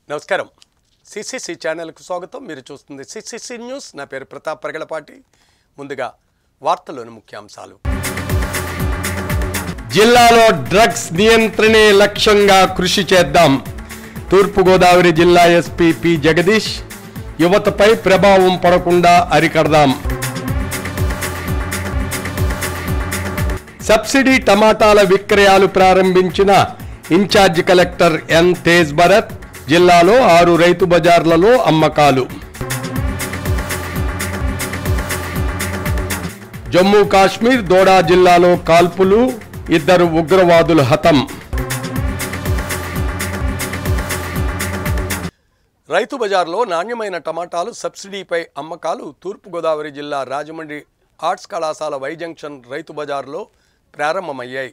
నమస్కారం సిసిసి ఛానల్కు స్వాగతం మీరు చూస్తుంది సిసిసి న్యూస్ నా పేరు ప్రతాప్ ప్రగలపాటి ముందుగా వార్తలోని ముఖ్యాంశాలు జిల్లాలో డ్రగ్స్ నియంత్రణే లక్ష్యంగా కృషి చేద్దాం తూర్పుగోదావరి జిల్లా ఎస్పీ పి జగదీష్ యువతపై ప్రభావం పడకుండా అరికడదాం సబ్సిడీ టమాటాల విక్రయాలు ప్రారంభించిన incharge collector N Tej Bharat జిల్లాలో ఆరు రైతు బజార్లలో అమ్మకాలు జమ్మూ కాశ్మీర్ దోడా జిల్లాలో కాల్పులు ఇద్దరు ఉగ్రవాదులు హతం రైతు బజార్లో నాణ్యమైన టమాటాలు సబ్సిడీపై అమ్మకాలు తూర్పుగోదావరి జిల్లా రాజమండ్రి ఆర్ట్స్ కళాశాల వై జంక్షన్ రైతు బజార్లో ప్రారంభమయ్యాయి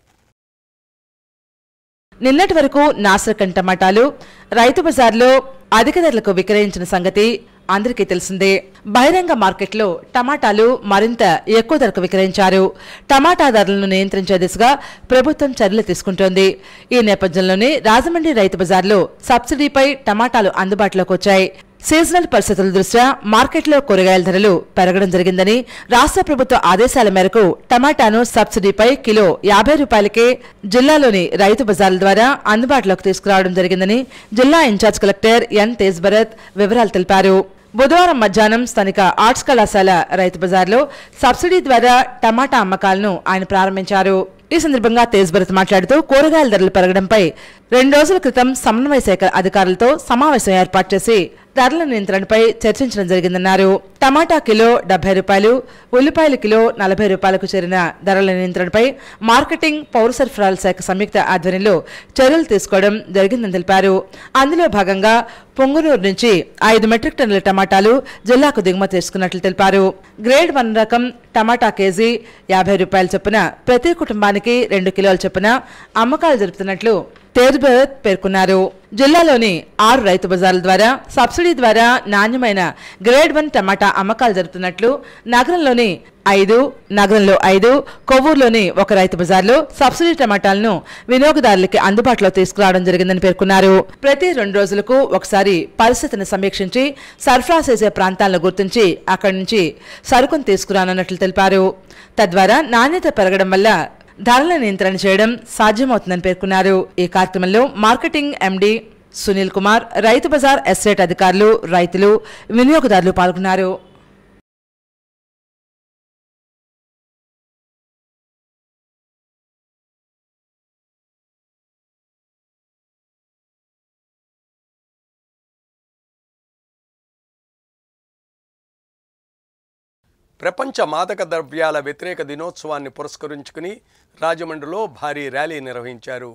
నిన్నటి వరకు నాసరకం టమాటాలు రైతు బజార్లో అధిక ధరలకు విక్రయించిన సంగతి అందరికీ తెలిసిందే బహిరంగ మార్కెట్లో టమాటాలు మరింత ఎక్కువ ధరకు విక్రయించారు టమాటా ధరలను నియంత్రించే దిశగా ప్రభుత్వం చర్యలు తీసుకుంటోంది ఈ నేపథ్యంలోనే రాజమండ్రి రైతు బజార్లో సబ్సిడీపై టమాటాలు అందుబాటులోకి వచ్చాయి సీజనల్ పరిస్థితుల దృష్ట్యా మార్కెట్లో కూరగాయల ధరలు పెరగడం జరిగిందని రాష్ట్ర ప్రభుత్వ ఆదేశాల మేరకు టమాటాను సబ్సిడీపై కిలో యాభై రూపాయలకే జిల్లాలోని రైతు బజార్ల ద్వారా అందుబాటులోకి తీసుకురావడం జరిగిందని జిల్లా incharge collector N Tej Bharat వివరాలు తెలిపారు బుధవారం మధ్యాహ్నం స్థానిక ఆర్ట్స్ కళాశాల రైతు బజార్లో సబ్సిడీ ద్వారా టమాటా అమ్మకాలను ఆయన ప్రారంభించారు ఈ సందర్భంగా తేజ్ భరత్ మాట్లాడుతూ కూరగాయల ధరలు పెరగడంపై రెండు రోజుల క్రితం సమన్వయ శాఖ అధికారులతో సమావేశం ఏర్పాటు చేసి ధరల నియంత్రణపై చర్చించడం జరిగిందన్నారు టమాటా కిలో డెబ్బై రూపాయలు ఉల్లిపాయల కిలో నలభై రూపాయలకు చేరిన ధరల నియంత్రణపై మార్కెటింగ్ పౌర సరఫరాల శాఖ సంయుక్త ఆధ్వర్యంలో చర్యలు తీసుకోవడం జరిగిందని తెలిపారు అందులో భాగంగా పొంగునూరు నుంచి ఐదు మెట్రిక్ టన్నుల టమాటాలు జిల్లాకు దిగుమతి చేసుకున్నట్లు తెలిపారు గ్రేడ్ వన్ రకం టమాటా కేజీ యాభై రూపాయల చొప్పున ప్రతి కుటుంబానికి రెండు కిలోల చొప్పున అమ్మకాలు జరుపుతున్నట్లు తేజ్ భరత్ పేర్కొన్నారు జిల్లాలోని ఆరు రైతు బజార్ల ద్వారా సబ్సిడీ ద్వారా నాణ్యమైన గ్రేడ్ వన్ టమాటా అమ్మకాలు జరుపుతున్నట్లు నగరంలోని ఐదు నగరంలో ఐదు కొవ్వూరులోని ఒక రైతు బజార్లో సబ్సిడీ టమాటాలను వినియోగదారులకి అందుబాటులో తీసుకురావడం జరిగిందని పేర్కొన్నారు ప్రతి రెండు రోజులకు ఒకసారి పరిస్థితిని సమీక్షించి సరఫరా చేసే ప్రాంతాలను గుర్తించి అక్కడి నుంచి సరుకును తీసుకురానున్నట్లు తెలిపారు తద్వారా నాణ్యత పెరగడం వల్ల ధరల నియంత్రణ చేయడం సాధ్యమవుతుందని పేర్కొన్నారు ఈ కార్యక్రమంలో మార్కెటింగ్ ఎండీ సునీల్ కుమార్ రైతు బజార్ ఎస్టేట్ అధికారులు రైతులు వినియోగదారులు పాల్గొన్నారు ప్రపంచ మాదక ద్రవ్యాల వ్యతిరేక దినోత్సవాన్ని పురస్కరించుకుని రాజమండ్రిలో భారీ ర్యాలీ నిర్వహించారు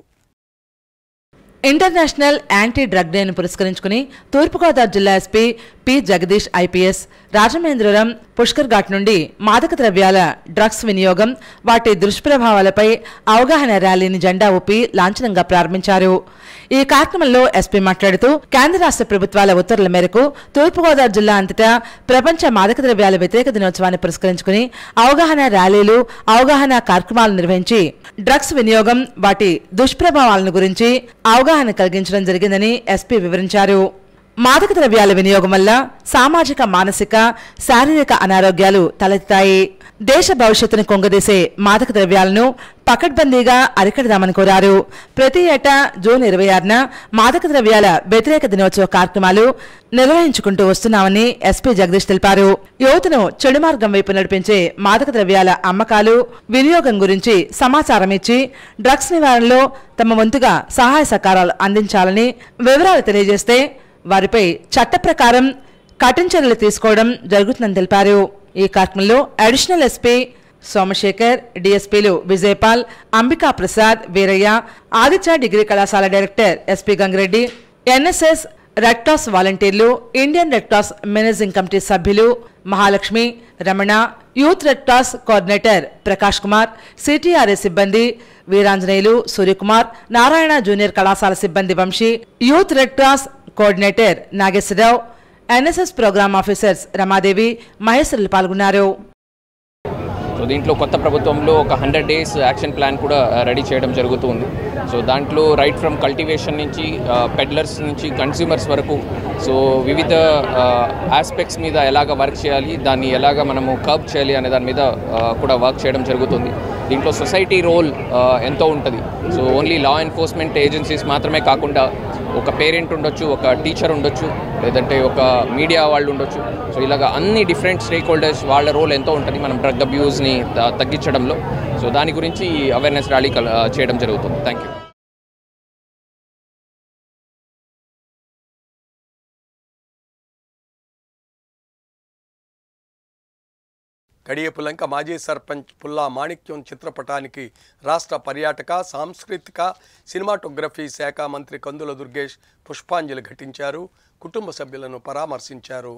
ఇంటర్నేషనల్ యాంటీ డ్రగ్ డేను పురస్కరించుకుని తూర్పుగోదావరి జిల్లా SP P Jagadish IPS Rajamahendravaram Pushkar ghat నుండి మాదక ద్రవ్యాల డ్రగ్స్ వినియోగం వాటి దుష్ప్రభావాలపై అవగాహన ర్యాలీని జెండా ఊపి లాంఛనంగా ప్రారంభించారు ఈ కార్యక్రమంలో ఎస్పీ మాట్లాడుతూ కేంద్ర రాష్ట్ర ప్రభుత్వాల ఉత్తర్వుల మేరకు తూర్పుగోదావరి జిల్లా అంతటా ప్రపంచ మాదక ద్రవ్యాల వ్యతిరేక దినోత్సవాన్ని పురస్కరించుకుని అవగాహన ర్యాలీలు అవగాహన కార్యక్రమాలు నిర్వహించి డ్రగ్స్ వినియోగం వాటి దుష్ప్రభావాలను గురించి అవగాహన కలిగించడం జరిగిందని ఎస్పీ వివరించారు మాదక ద్రవ్యాల వినియోగం వల్ల సామాజిక మానసిక శారీరక అనారోగ్యాలు తలెత్తాయి దేశ భవిష్యత్తును కొంగదీసే మాదక ద్రవ్యాలను పకడ్బందీగా అరికడదామని కోరారు ప్రతి ఏటా జూన్ ఇరవై ఆరున మాదక ద్రవ్యాల వ్యతిరేక దినోత్సవ కార్యక్రమాలు నిర్వహించుకుంటూ వస్తున్నామని ఎస్పీ జగదీష్ తెలిపారు యువతను చెడు మార్గం వైపు నడిపించే మాదక ద్రవ్యాల అమ్మకాలు వినియోగం గురించి సమాచారం ఇచ్చి డ్రగ్స్ నివారణలో తమ వంతుగా సహాయ సహకారాలు అందించాలని వివరాలు తెలియజేస్తే వారిపై చట్ట ప్రకారం కఠిన చర్యలు తీసుకోవడం జరుగుతుందని తెలిపారు ఈ కార్యక్రమంలో అడిషనల్ ఎస్పీ సోమశేఖర్ డిఎస్పీలు విజయపాల్ అంబికా ప్రసాద్ వీరయ్య ఆదిత్య డిగ్రీ కళాశాల director SP Gangireddy NSS red cross వాలంటీర్లు Indian red cross managing committee సభ్యులు Mahalakshmi Ramana youth red cross coordinator Prakash Kumar సిటీఆర్ఏ సిబ్బంది వీరాంజనేయులు సూర్యకుమార్ నారాయణ జూనియర్ కళాశాల సిబ్బంది Vamsi youth red cross coordinator Nageswara Rao NSS program officers Ramadevi Maheswarulu పాల్గొన్నారు సో దీంట్లో కొత్త ప్రభుత్వంలో ఒక హండ్రెడ్ డేస్ యాక్షన్ ప్లాన్ కూడా రెడీ చేయడం జరుగుతుంది సో దాంట్లో రైట్ ఫ్రమ్ కల్టివేషన్ నుంచి పెడ్లర్స్ నుంచి కన్స్యూమర్స్ వరకు సో వివిధ ఆస్పెక్ట్స్ మీద ఎలాగ వర్క్ చేయాలి దాన్ని ఎలాగ మనము కర్బ్ చేయాలి అనే దాని మీద ఆ, కూడా వర్క్ చేయడం జరుగుతుంది దీంట్లో సొసైటీ రోల్ ఎంతో ఉంటుంది so only law enforcement agencies మాత్రమే కాకుండా ఒక పేరెంట్ ఉండొచ్చు ఒక టీచర్ ఉండొచ్చు లేదంటే ఒక మీడియా వాళ్ళు ఉండొచ్చు సో ఇలాగ అన్ని డిఫరెంట్ స్టేక్ హోల్డర్స్ వాళ్ళ రోల్ ఎంతో ఉంటుంది మనం డ్రగ్ అబ్యూస్ని త- తగ్గించడంలో సో దాని గురించి అవేర్నెస్ ర్యాలీ కల్- ఆ, చేయడం జరుగుతుంది థ్యాంక్ యూ కడియపులంక మాజీ సర్పంచ్ పుల్లా మాణిక్యం చిత్రపటానికి రాష్ట్ర పర్యాటక సాంస్కృతిక సినిమాటోగ్రఫీ శాఖ మంత్రి కందుల దుర్గేష్ పుష్పాంజలి ఘటించారు కుటుంబ సభ్యులను పరామర్శించారు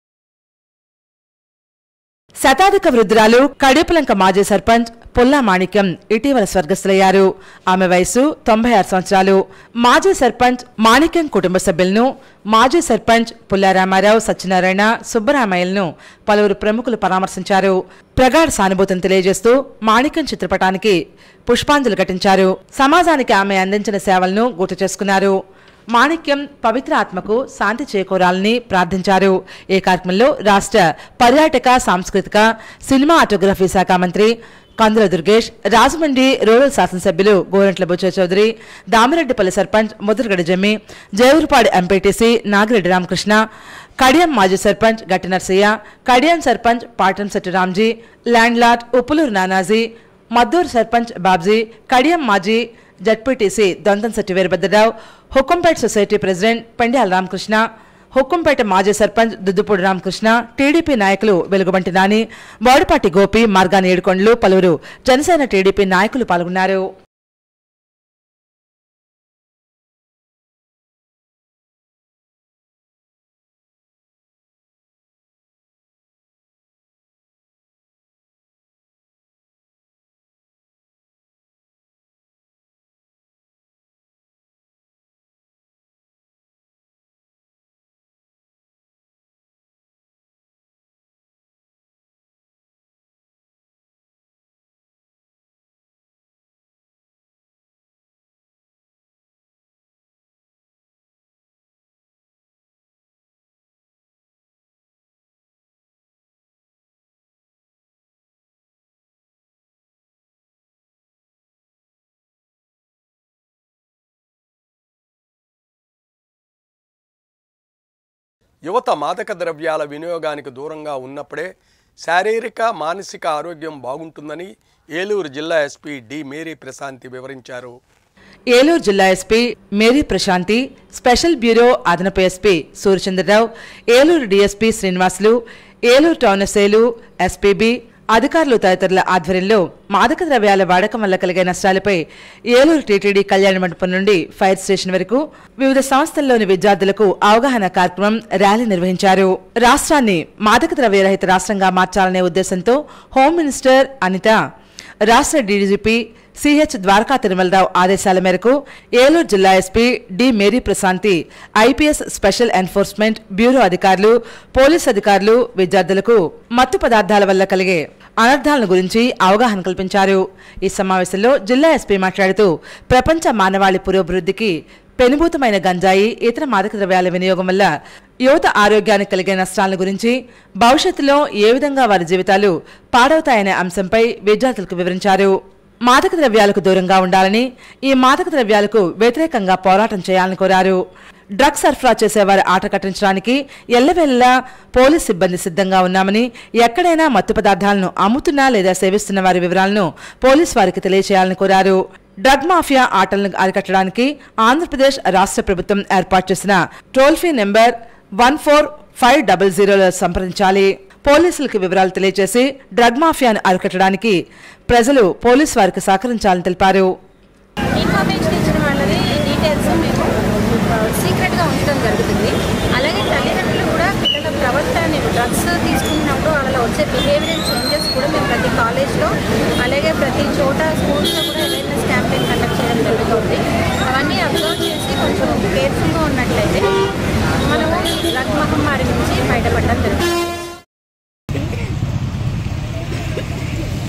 శతాధిక వృద్ధురాలు కడేపులంక మాజీ సర్పంచ్ పుల్లా మాణిక్యం ఇటీవల స్వర్గస్థులయ్యారు ఆమె వయసు తొంభై ఆరు సంవత్సరాలు మాజీ సర్పంచ్ మాణిక్యం కుటుంబ సభ్యులను మాజీ సర్పంచ్ పుల్లా రామారావు సత్యనారాయణ సుబ్బరామయ్యలను పలువురు ప్రముఖులు పరామర్శించారు ప్రగాఢ సానుభూతిని తెలియజేస్తూ మాణిక్యం చిత్రపటానికి పుష్పాంజలి ఘటించారు సమాజానికి ఆమె అందించిన సేవలను గుర్తు చేసుకున్నారు మాణిక్యం పవిత్ర ఆత్మకు శాంతి చేకూరాలని ప్రార్థించారు ఈ కార్యక్రమంలో రాష్ట్ర పర్యాటక సాంస్కృతిక సినిమా ఆటోగ్రఫీ శాఖ మంత్రి కందుల దుర్గేష్ రాజమండ్రి రూరల్ శాసనసభ్యులు గోరంట్ల బుచ్చ చౌదరి దామిరెడ్డిపల్లి సర్పంచ్ ముద్రగడ జమ్మి జైవురుపాడి ఎంపీటీసీ నాగిరెడ్డి రామకృష్ణ కడియం మాజీ సర్పంచ్ గట్టి నర్సయ్య కడియం సర్పంచ్ పాటంశెట్టి రామ్జీ ల్యాండ్లార్డ్ ఉప్పులూరు నానాజీ మద్దూరు సర్పంచ్ బాబ్జీ కడియం మాజీ ZPTC Dontamsetti Veerabhadra Rao Hukumpet society president Pendyala Ramakrishna Hukkumpeta మాజీ సర్పంచ్ దుద్దుపూడి రామకృష్ణ టీడీపీ నాయకులు వెలుగుబంటి నాని బోడపాటి గోపి మార్గాని ఏడుకొండలు పలువురు జనసేన టీడీపీ నాయకులు పాల్గొన్నారు యువత మాదక ద్రవ్యాల వినియోగానికి దూరంగా ఉన్నప్పుడే శారీరక మానసిక ఆరోగ్యం బాగుంటుందని ఏలూరు జిల్లా ఎస్పీ డి మేరీ ప్రశాంతి వివరించారు ఏలూరు జిల్లా SP Mary Prashanti special bureau అదనపు SP Suryachandra Rao Eluru DSP Srinivasulu Eluru town ఎస్ఐలు ఎస్పీబీ అధికారులు తదితరుల ఆధ్వర్యంలో మాదక ద్రవ్యాల వాడకం వల్ల కలిగే నష్టాలపై ఏలూరు టీటీడీ కళ్యాణ మండపం నుండి ఫైర్ స్టేషన్ వరకు వివిధ సంస్థల్లోని విద్యార్థులకు అవగాహన కార్యక్రమం ర్యాలీ నిర్వహించారు రాష్ట్రాన్ని మాదక ద్రవ్య రహిత రాష్ట్రంగా మార్చాలనే ఉద్దేశంతో హోం మినిస్టర్ అనిత రాష్ట్ర డీజీపీ సిహెచ్ ద్వారకా తిరుమలరావు ఆదేశాల మేరకు ఏలూరు జిల్లా SP D Mary Prashanti IPS special enforcement bureau అధికారులు పోలీస్ అధికారులు విద్యార్థులకు మత్తు పదార్థాల వల్ల కలిగే అనర్థాలను గురించి అవగాహన కల్పించారు ఈ సమావేశంలో జిల్లా ఎస్పీ మాట్లాడుతూ ప్రపంచ మానవాళి పురోభివృద్ధికి పెనుభూతమైన గంజాయి ఇతర మాదక ద్రవ్యాల వినియోగం వల్ల యువత ఆరోగ్యానికి కలిగే నష్టాల గురించి భవిష్యత్తులో ఏ విధంగా వారి జీవితాలు పాడవుతాయనే అంశంపై విద్యార్థులకు వివరించారు మాదక ద్రవ్యాలకు దూరంగా ఉండాలని ఈ మాదక ద్రవ్యాలకు వ్యతిరేకంగా పోరాటం చేయాలని కోరారు డ్రగ్స్ సరఫరా చేసేవారి ఆట కట్టించడానికి ఎల్లవెల్లా పోలీస్ సిబ్బంది సిద్ధంగా ఉన్నామని ఎక్కడైనా మత్తు పదార్థాలను అమ్ముతున్నా లేదా సేవిస్తున్న వారి వివరాలను పోలీస్ వారికి తెలియజేయాలని కోరారు డ్రగ్ మాఫియా ఆటలను అరికట్టడానికి ఆంధ్రప్రదేశ్ రాష్ట్ర ప్రభుత్వం ఏర్పాటు చేసిన toll free number one four five double జీరోలో సంప్రదించాలి పోలీసులకు వివరాలు తెలియజేసి డ్రగ్ మాఫియాను అరికట్టడానికి ప్రజలు పోలీసు వారికి సహకరించాలని తెలిపారు ఇన్ఫర్మేషన్ ఇచ్చిన వాళ్ళని డీటెయిల్స్ మేము సీక్రెట్గా ఉంచడం జరుగుతుంది అలాగే తల్లిదండ్రులు కూడా పిల్లల ప్రవర్తన డ్రగ్స్ తీసుకున్నప్పుడు వాళ్ళలో వచ్చే బిహేవియరల్ చేంజెస్ కూడా మేము ప్రతి కాలేజ్లో అలాగే ప్రతి చోట స్కూల్స్లో కూడా అవేర్నెస్ క్యాంపెయిన్ కండక్ట్ చేయడం జరుగుతుంది అవన్నీ అబ్జర్వ్ చేసి కొంచెం కేర్ఫుల్గా ఉన్నట్లయితే మనము ఈ డ్రగ్ మహమ్మారి నుంచి బయటపడడం జరుగుతుంది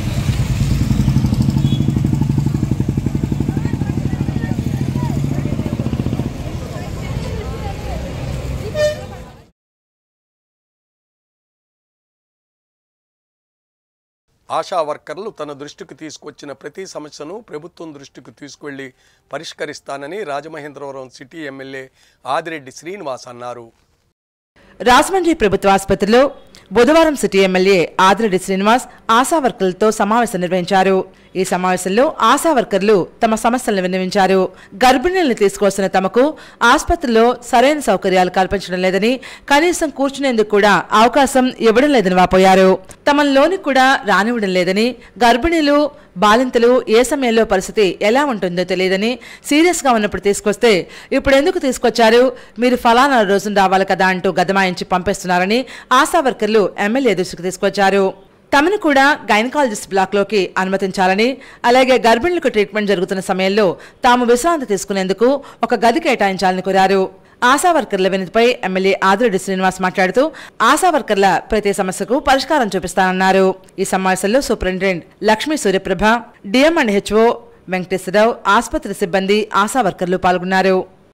ఆశా వర్కర్లు తన దృష్టికి తీసుకొచ్చిన ప్రతి సమస్యను ప్రభుత్వం దృష్టికి తీసుకువెళ్లి పరిష్కరిస్తానని రాజమహేంద్రవరం సిటీ ఎమ్మెల్యే ఆదిరెడ్డి శ్రీనివాస్ అన్నారు రాజమండ్రి ప్రభుత్వ ఆసుపత్రిలో బుధవారం సిటీ ఎమ్మెల్యే ఆదిరెడ్డి శ్రీనివాస్ ఆశా వర్కర్లతో సమావేశం నిర్వహించారు ఈ సమావేశంలో ఆశా వర్కర్లు తమ సమస్యలను విన్నవించారు గర్భిణీలను తీసుకువస్తున్న తమకు ఆసుపత్రిలో సరైన సౌకర్యాలు కల్పించడం లేదని కనీసం కూర్చునేందుకు కూడా అవకాశం ఇవ్వడం లేదని వాపోయారు తమలోని కూడా రానివ్వడం లేదని గర్భిణీలు బాలింతలు ఏ సమయంలో పరిస్థితి ఎలా ఉంటుందో తెలియదని సీరియస్గా ఉన్నప్పుడు తీసుకొస్తే ఇప్పుడు ఎందుకు తీసుకొచ్చారు మీరు ఫలానా రోజున రావాలి కదా అంటూ గదమాయించి పంపిస్తున్నారని ఆశా వర్కర్లు ఎమ్మెల్యే దృష్టికి తీసుకొచ్చారు తమను కూడా గైనకాలజిస్ట్ బ్లాక్లోకి అనుమతించాలని అలాగే గర్భిణులకు ట్రీట్మెంట్ జరుగుతున్న సమయంలో తాము విశ్రాంతి తీసుకునేందుకు ఒక గది కేటాయించాలని కోరారు ఆశా వర్కర్ల వినతిపై ఎమ్మెల్యే ఆదిరెడ్డి శ్రీనివాస్ మాట్లాడుతూ ఆశా వర్కర్ల ప్రతి సమస్యకు పరిష్కారం చూపిస్తానన్నారు ఈ సమావేశంలో superintendent Lakshmi Suryaprabha DM and HO Venkateswara Rao ఆసుపత్రి సిబ్బంది ఆశా వర్కర్లు పాల్గొన్నారు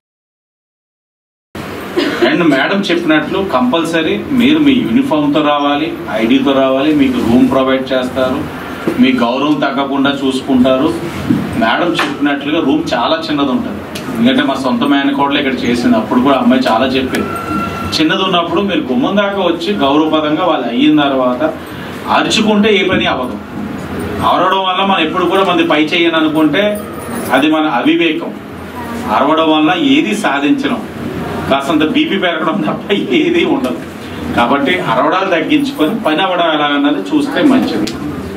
అండ్ మేడం చెప్పినట్లు కంపల్సరీ మీరు మీ యూనిఫామ్తో రావాలి ఐడితో రావాలి మీకు రూమ్ ప్రొవైడ్ చేస్తారు మీ గౌరవం తగ్గకుండా చూసుకుంటారు మేడం చెప్పినట్లుగా రూమ్ చాలా చిన్నది ఉంటుంది ఎందుకంటే మా సొంత మేనకోడలు ఇక్కడ చేసింది అప్పుడు కూడా అమ్మాయి చాలా చెప్పింది చిన్నది ఉన్నప్పుడు మీరు గుమ్మం దాకా వచ్చి గౌరవపదంగా వాళ్ళు అయిన తర్వాత అరుచుకుంటే ఏ పని అవ్వదు అరవడం వల్ల మనం ఎప్పుడు కూడా మంది పై చేయని అనుకుంటే అది మన అవివేకం అరవడం వల్ల ఏది సాధించడం కాసంత బీపీ పెరగడం తప్ప ఏది ఉండదు కాబట్టి అరవడాలు తగ్గించుకొని పని అవ్వడం ఎలాగన్నది చూస్తే మంచిది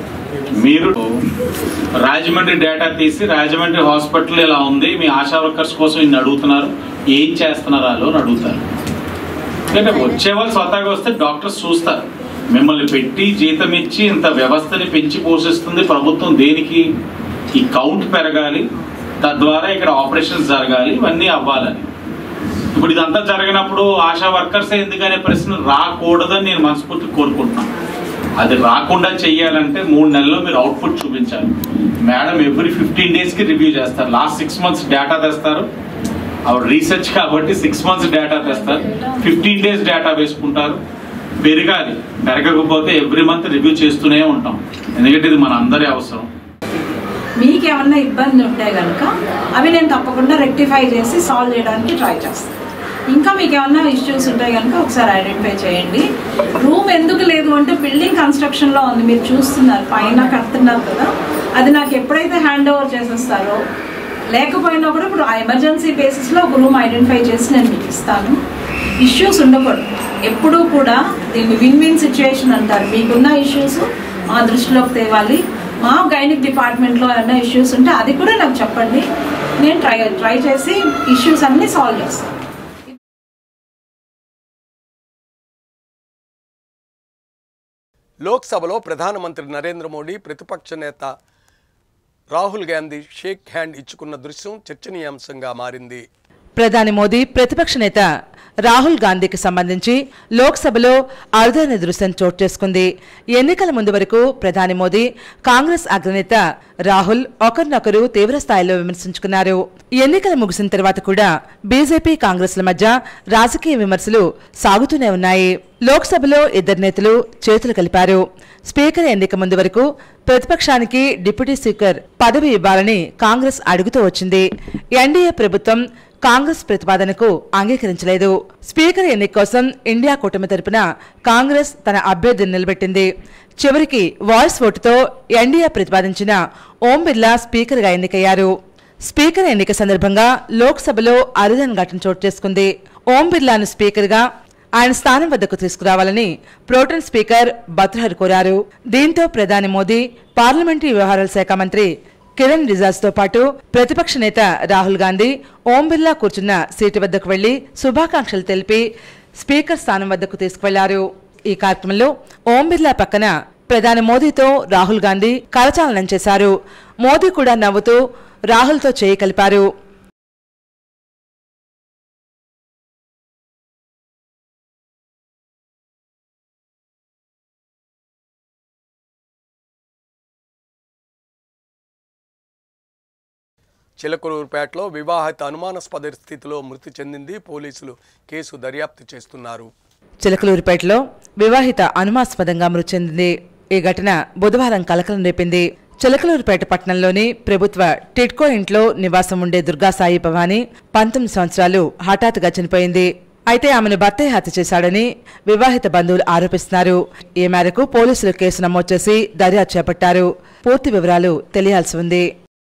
మీరు రాజమండ్రి డేటా తీసి రాజమండ్రి హాస్పిటల్ ఇలా ఉంది మీ ఆశా వర్కర్స్ కోసం ఇన్ని అడుగుతున్నారు ఏం చేస్తున్నారు వాళ్ళు అని అడుగుతారు అంటే వచ్చే వాళ్ళు స్వతహాగా వస్తే డాక్టర్స్ చూస్తారు మిమ్మల్ని పెట్టి జీతం ఇచ్చి ఇంత వ్యవస్థని పెంచి పోషిస్తుంది ప్రభుత్వం దేనికి ఈ కౌంట్ పెరగాలి తద్వారా ఇక్కడ ఆపరేషన్స్ జరగాలి ఇవన్నీ అవ్వాలని ఇప్పుడు ఇదంతా జరిగినప్పుడు ఆశా వర్కర్స్ ఎందుకనే ప్రశ్న రాకూడదని నేను మనస్ఫూర్తి కోరుకుంటున్నాను అది రాకుండా చెయ్యాలంటే మూడు నెలల్లో మీరు అవుట్పుట్ చూపించాలి మేడం ఎవ్రీ ఫిఫ్టీన్ డేస్కి రివ్యూ చేస్తారు లాస్ట్ సిక్స్ మంత్స్ డేటా తెస్తారు ఆవిడ రీసెర్చ్ కాబట్టి సిక్స్ మంత్స్ డేటా తెస్తారు ఫిఫ్టీన్ డేస్ డేటా వేసుకుంటారు పెరగాలి పెరగకపోతే ఎవ్రీ మంత్ రివ్యూ చేస్తూనే ఉంటాం ఎందుకంటే ఇది మన అందరి అవసరం మీకేమన్నా ఇబ్బంది ఉంటే కనుక అవి నేను తప్పకుండా రెక్టిఫై చేసి సాల్వ్ చేయడానికి ట్రై చేస్తాను ఇంకా మీకు ఏమన్నా ఇష్యూస్ ఉంటే కనుక ఒకసారి ఐడెంటిఫై చేయండి రూమ్ ఎందుకు లేదు అంటే బిల్డింగ్ కన్స్ట్రక్షన్లో ఉంది మీరు చూస్తున్నారు పైన కడుతున్నారు కదా అది నాకు ఎప్పుడైతే హ్యాండ్ ఓవర్ చేసేస్తారో లేకపోయినా కూడా ఇప్పుడు ఆ ఎమర్జెన్సీ బేసిస్లో ఒక రూమ్ ఐడెంటిఫై చేసి నేను మీకు ఇస్తాను ఇష్యూస్ ఉండకూడదు ఎప్పుడూ కూడా దీన్ని విన్ విన్ సిచ్యువేషన్ అంటారు మీకున్న ఇష్యూస్ మా దృష్టిలోకి తేవాలి మా గైనిక్ డిపార్ట్మెంట్లో ఏమైనా ఇష్యూస్ ఉంటే అది కూడా నాకు చెప్పండి నేను ట్రై ట్రై చేసి ఇష్యూస్ అన్నీ సాల్వ్ చేస్తాను లోక్సభలో ప్రధానమంత్రి నరేంద్ర మోడీ ప్రతిపక్ష నేత రాహుల్ గాంధీ షేక్ హ్యాండ్ ఇచ్చుకున్న దృశ్యం చర్చనీయాంశంగా మారింది ప్రధాని మోదీ ప్రతిపక్ష నేత రాహుల్ గాంధీకి సంబంధించి లోక్సభలో అరుదైన దృశ్యం చోటు చేసుకుంది ఎన్నికల ముందు వరకు ప్రధాని మోదీ కాంగ్రెస్ అగ్రనేత రాహుల్ ఒకరినొకరు తీవ్ర స్థాయిలో విమర్శించుకున్నారు ఎన్నికలు ముగిసిన తర్వాత కూడా బీజేపీ కాంగ్రెస్ల మధ్య రాజకీయ విమర్శలు సాగుతూనే ఉన్నాయి లోక్సభలో ఇద్దరు నేతలు చేతులు కలిపారు స్పీకర్ ఎన్నిక ముందు వరకు ప్రతిపక్షానికి డిప్యూటీ స్పీకర్ పదవి ఇవ్వాలని కాంగ్రెస్ అడుగుతూ వచ్చింది ఎన్డీఏ ప్రభుత్వం కాంగ్రెస్ ప్రతిపాదనకు అంగీకరించలేదు స్పీకర్ ఎన్నిక కోసం ఇండియా కూటమి తరపున కాంగ్రెస్ తన అభ్యర్థిని నిలబెట్టింది చివరికి వాయిస్ ఓటుతో ఎన్డీఏ ప్రతిపాదించిన ఓం బిర్లా స్పీకర్గా ఎన్నికయ్యారు స్పీకర్ ఎన్నిక సందర్భంగా లోక్సభలో అరుదైన ఘటన చోటు చేసుకుంది ఓం బిర్లాను స్పీకర్గా ఆయన స్థానం వద్దకు తీసుకురావాలని ప్రోటన్ స్పీకర్ బత్రహర్ కోరారు దీంతో ప్రధాని మోదీ పార్లమెంటరీ వ్యవహారాల శాఖ మంత్రి కిరణ్ రిజాజ్తో పాటు ప్రతిపక్ష నేత రాహుల్ గాంధీ ఓం బిర్లా కూర్చున్న సీటు వద్దకు వెళ్లి శుభాకాంక్షలు తెలిపి స్పీకర్ స్థానం వద్దకు తీసుకువెళ్లారు ఈ కార్యక్రమంలో ఓం బిర్లా పక్కన ప్రధాని మోదీతో రాహుల్ గాంధీ కరచాలనం చేశారు మోదీ కూడా నవ్వుతూ రాహుల్తో చేయి కలిపారు చిలకలూరుపేటలో వివాహిత అనుమానాస్పద స్థితిలో మృతి చెందింది పోలీసులు కేసు దర్యాప్తు చేస్తున్నారు చిలకలూరిపేటలో వివాహిత అనుమాస్పదంగా మృతి చెందింది ఈ ఘటన బుధవారం కలకలం రేపింది చిలకలూరుపేట పట్టణంలోని ప్రభుత్వ టిడ్కో ఇంట్లో నివాసం ఉండే దుర్గా సాయి భవానీ పంతొమ్మిది సంవత్సరాలు హఠాత్తుగా చనిపోయింది అయితే ఆమెను భర్తే హత్య చేశాడని వివాహిత బంధువులు ఆరోపిస్తున్నారు ఈ మేరకు పోలీసులు కేసు నమోదు చేసి దర్యాప్తు చేపట్టారు పూర్తి వివరాలు తెలియాల్సి ఉంది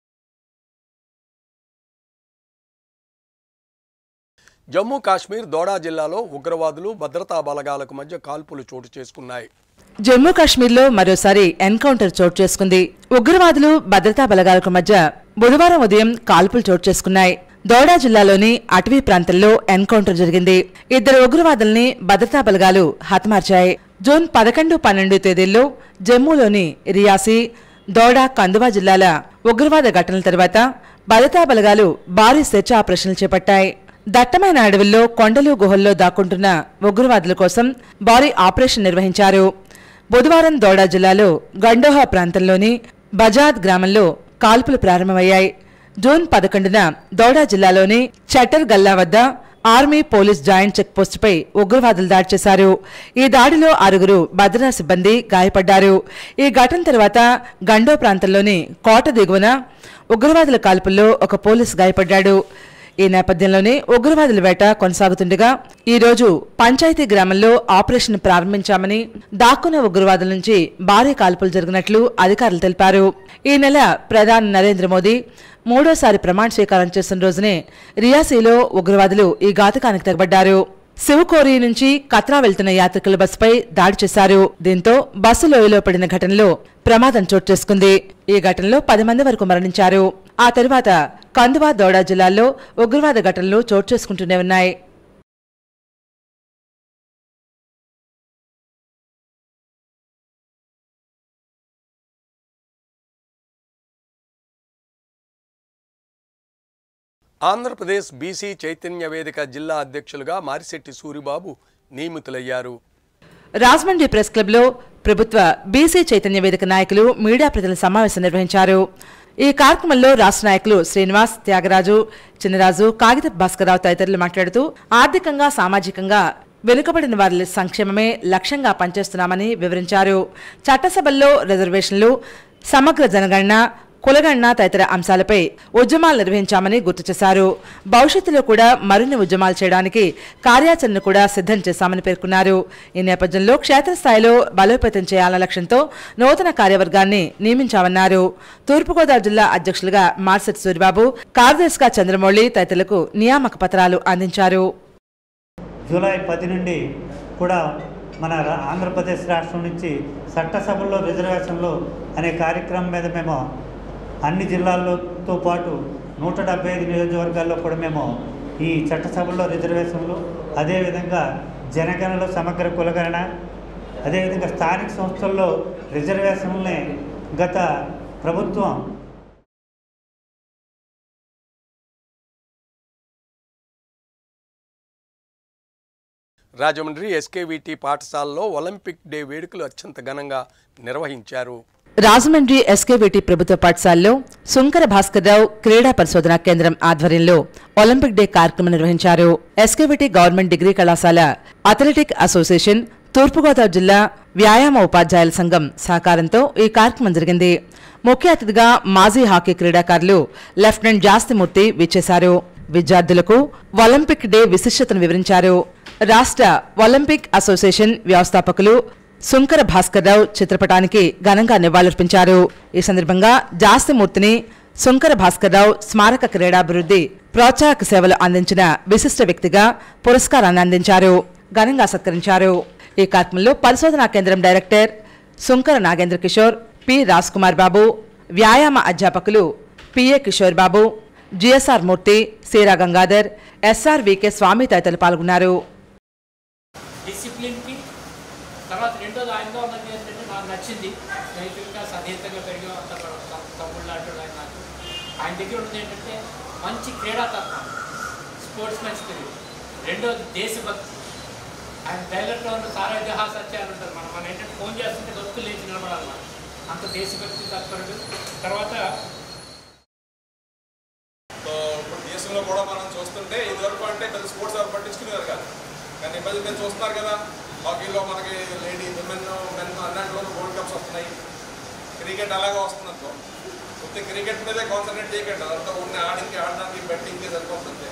జమ్మూ కాశ్మీర్ దోడా జిల్లాలో ఉగ్రవాదులు భద్రతా బలగాలకు మధ్య కాల్పులు చోటు చేసుకున్నాయి జమ్మూ కాశ్మీర్లో మరోసారి ఎన్కౌంటర్ చోటు చేసుకుంది ఉగ్రవాదులు భద్రతా బలగాలకు మధ్య బుధవారం ఉదయం కాల్పులు చోటు చేసుకున్నాయి దోడా జిల్లాలోని అటవీ ప్రాంతంలో ఎన్కౌంటర్ జరిగింది ఇద్దరు ఉగ్రవాదుల్ని భద్రతా బలగాలు హతమార్చాయి జూన్ పదకొండు పన్నెండు తేదీల్లో జమ్మూలోని రియాసీ దోడా కందువా జిల్లాల ఉగ్రవాద ఘటనల తర్వాత భద్రతా బలగాలు భారీ సెర్చ్ ఆపరేషన్లు చేపట్టాయి దట్టమైన అడవుల్లో కొండలు గుహల్లో దాక్కుంటున్న ఉగ్రవాదుల కోసం భారీ ఆపరేషన్ నిర్వహించారు బుధవారం దోడా జిల్లాలో గండోహా ప్రాంతంలోని బజాద్ గ్రామంలో కాల్పులు ప్రారంభమయ్యాయి జూన్ పదకొండున దోడా జిల్లాలోని చటర్ గల్లా వద్ద ఆర్మీ పోలీస్ జాయింట్ చెక్ పోస్టుపై ఉగ్రవాదులు దాడి చేశారు ఈ దాడిలో ఆరుగురు భద్రతా సిబ్బంది గాయపడ్డారు ఈ ఘటన తర్వాత గండో ప్రాంతంలోని కోట దిగువన ఉగ్రవాదుల కాల్పుల్లో ఒక పోలీస్ గాయపడ్డాడు ఈ నేపథ్యంలోనే ఉగ్రవాదుల వేట కొనసాగుతుండగా ఈ రోజు పంచాయతీ గ్రామంలో ఆపరేషన్ ప్రారంభించామని దాక్కున్న ఉగ్రవాదుల నుంచి భారీ కాల్పులు జరిగినట్లు అధికారులు తెలిపారు ఈ నెల ప్రధాని నరేంద్ర మోదీ మూడోసారి ప్రమాణ స్వీకారం చేసిన రోజునే రియాసీలో ఉగ్రవాదులు ఈ ఘాతకానికి తెగబడ్డారు శివకోరి నుంచి కత్రా వెళ్తున్న యాత్రికుల బస్సుపై దాడి చేశారు దీంతో బస్సు లోయలో పడిన ఘటనలో ప్రమాదం చోటు చేసుకుంది ఈ ఘటనలో పది మంది వరకు మరణించారు ఆ తరువాత కందువా దౌడా జిల్లాల్లో ఉగ్రవాద ఘటనలు చోటు చేసుకుంటూనే ఉన్నాయి ఆంధ్రప్రదేశ్ బీసీ చైతన్య వేదిక జిల్లా అధ్యక్షులుగా మారిశెట్టి సూరిబాబు నియమితులయ్యారు రాజమండ్రి ప్రెస్ క్లబ్లో ప్రభుత్వ బీసీ చైతన్య వేదిక నాయకులు మీడియా ప్రతినిధుల సమావేశం నిర్వహించారు ఈ కార్యక్రమంలో రాష్ట్ర నాయకులు శ్రీనివాస్ త్యాగరాజు చిన్నరాజు కాగిత భాస్కరరావు తదితరులు మాట్లాడుతూ ఆర్థికంగా సామాజికంగా వెనుకబడిన వారి సంక్షేమమే లక్ష్యంగా పనిచేస్తున్నామని వివరించారు చట్టసభల్లో రిజర్వేషన్లు సమగ్ర జనగణన కులగణన తదితర అంశాలపై ఉద్యమాలు నిర్వహించామని గుర్తు చేశారు భవిష్యత్తులో కూడా మరిన్ని ఉద్యమాలు చేయడానికి కార్యాచరణ కూడా సిద్ధం చేశామని పేర్కొన్నారు ఈ నేపథ్యంలో క్షేత్రస్థాయిలో బలోపేతం చేయాలన్న లక్ష్యంతో నూతన కార్యవర్గాన్ని నియమించామన్నారు తూర్పుగోదావరి జిల్లా అధ్యక్షులుగా మార్సెట్ సూరిబాబు కార్యదర్శిగా చంద్రమౌళి తదితరులకు నియామక పత్రాలు అందించారు జూలై పది నుండి కూడా మన రా- ఆంధ్రప్రదేశ్ రాష్ట్రం నుంచి చట్టసభల్లో రిజర్వేషన్లు అనే కార్యక్రమం మీద మేము అన్ని జిల్లాలతో పాటు నూట డెబ్బై ఐదు నియోజకవర్గాల్లో కూడా మేము ఈ చట్టసభల్లో రిజర్వేషన్లు అదేవిధంగా జనగణలో సమగ్ర కులగణన అదేవిధంగా స్థానిక సంస్థల్లో రిజర్వేషన్లని గత ప్రభుత్వం రాజమండ్రి ఎస్కేవిటి పాఠశాలలో ఒలింపిక్ డే వేడుకలు అత్యంత ఘనంగా నిర్వహించారు రాజమండ్రి ఎస్కేవిటి ప్రభుత్వ పాఠశాలలో సుంకర భాస్కర్రావు క్రీడా పరిశోధనా కేంద్రం ఆధ్వర్యంలో ఒలింపిక్ డే కార్యక్రమం నిర్వహించారు ఎస్కేవిటి గవర్నమెంట్ డిగ్రీ కళాశాల అథ్లెటిక్ అసోసియేషన్ తూర్పుగోదావరి జిల్లా వ్యాయామ ఉపాధ్యాయుల సంఘం సహకారంతో ఈ కార్యక్రమం జరిగింది ముఖ్య అతిథిగా మాజీ హాకీ క్రీడాకారులు లెఫ్టినెంట్ జాస్తిమూర్తి విచ్చేశారు విద్యార్థులకు ఒలింపిక్ డే విశిష్టతను వివరించారు రాష్ట్ర ఒలింపిక్ అసోసియేషన్ వ్యవస్థాపకులు సుంకర భాస్కర్రావు చిత్రపటానికి ఘనంగా నివాళులర్పించారు ఈ సందర్భంగా జాస్తిమూర్తిని సుంకర భాస్కర్రావు స్మారక క్రీడాభివృద్ధి ప్రోత్సాహక సేవలు అందించిన విశిష్ట వ్యక్తిగా పురస్కారాన్ని అందించారు ఘనంగా సత్కరించారు ఈ కార్యక్రమంలో పరిశోధనా కేంద్రం డైరెక్టర్ సుంకర నాగేంద్ర కిషోర్ పి రాజ్ కుమార్ బాబు వ్యాయామ అధ్యాపకులు PA Kishore Babu GSR Murthy Seera Gangadhar SR VK Swamy తదితరులు పాల్గొన్నారు డిసిప్లిన్కి తర్వాత రెండోది ఆయనగా ఉన్నది ఏంటంటే నాకు నచ్చింది స్నేహితులుగా సన్నిహితంగా పెరిగి అంత తమ్ముళ్ళు లాంటి ఆయన నాకు ఆయన దగ్గర ఉన్నది ఏంటంటే మంచి క్రీడాతత్వం స్పోర్ట్స్ మ్యాన్ స్పిరిట్ రెండోది దేశభక్తి ఆయన డైలర్లో ఉన్న సారా జహా సత్యాలు ఉంటారు మనం మనం ఏంటంటే ఫోన్ చేస్తుంటే దొక్కులు లేచి నిలబడాలన్నమాట అంత దేశభక్తి తత్పరుడు తర్వాత సో ఇప్పుడు దేశంలో కూడా మనం చూస్తుంటే ఇదివరకు అంటే పెద్ద స్పోర్ట్స్ ఎవరు పట్టించుకునేవారు కాదు కానీ ఈ మధ్య మీరు చూస్తున్నారు కదా హాకీలో మనకి లేడీ విమెన్ మెన్ అన్నింటిలోనూ వరల్డ్ కప్స్ వస్తున్నాయి క్రికెట్ అలాగే వస్తుంది అనుకో కొద్ది క్రికెట్ మీదే కాన్సన్ట్రేట్ చేయకండి అదంతా ఉన్న ఆడింగ్కి ఆడడానికి బెట్టింగ్కి సరిపోతుంది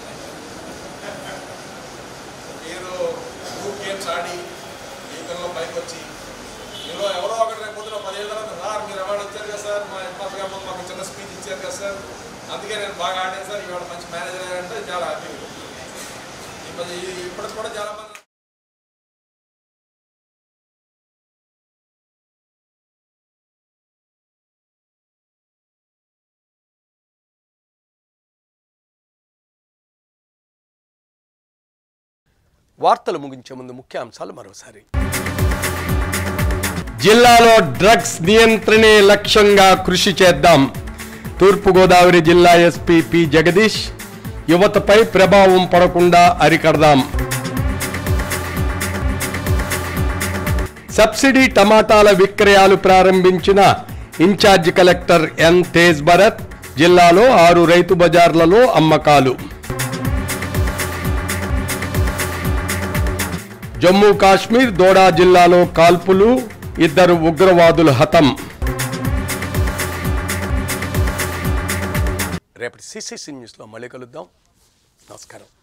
మీరు గ్రూప్ గేమ్స్ ఆడి జీవితంలో పైకి వచ్చి మీలో ఎవరో ఒకటి రేపు పొద్దున పదిహేను తర్వాత సార్ మీరు అవార్డు వచ్చారు కదా సార్ మా ఎంపీ గారు మాకు చిన్న స్పీచ్ ఇచ్చారు కదా సార్ అందుకే నేను బాగా ఆడాను సార్ ఇవాళ మంచి మేనేజర్ అయ్యారంటే చాలా హ్యాపీ ఈ మధ్య ఈ- ఇప్పటికి కూడా చాలా మంది వార్తలు ముగించే ముందు ముఖ్యాంశాలు మరోసారి జిల్లాలో డ్రగ్స్ నియంత్రణే లక్ష్యంగా కృషి చేద్దాం తూర్పుగోదావరి జిల్లా ఎస్పీ పి జగదీష్ యువతపై ప్రభావం పడకుండా అరికడదాం సబ్సిడీ టమాటాల విక్రయాలు ప్రారంభించిన incharge collector N Tej Bharat జిల్లాలో ఆరు రైతు బజార్లలో అమ్మకాలు జమ్మూ కాశ్మీర్ దోడా జిల్లాలో కాల్పులు ఇద్దరు ఉగ్రవాదులు హతం రేపటి సిసిసి న్యూస్లో మళ్ళీ కలుద్దాం నమస్కారం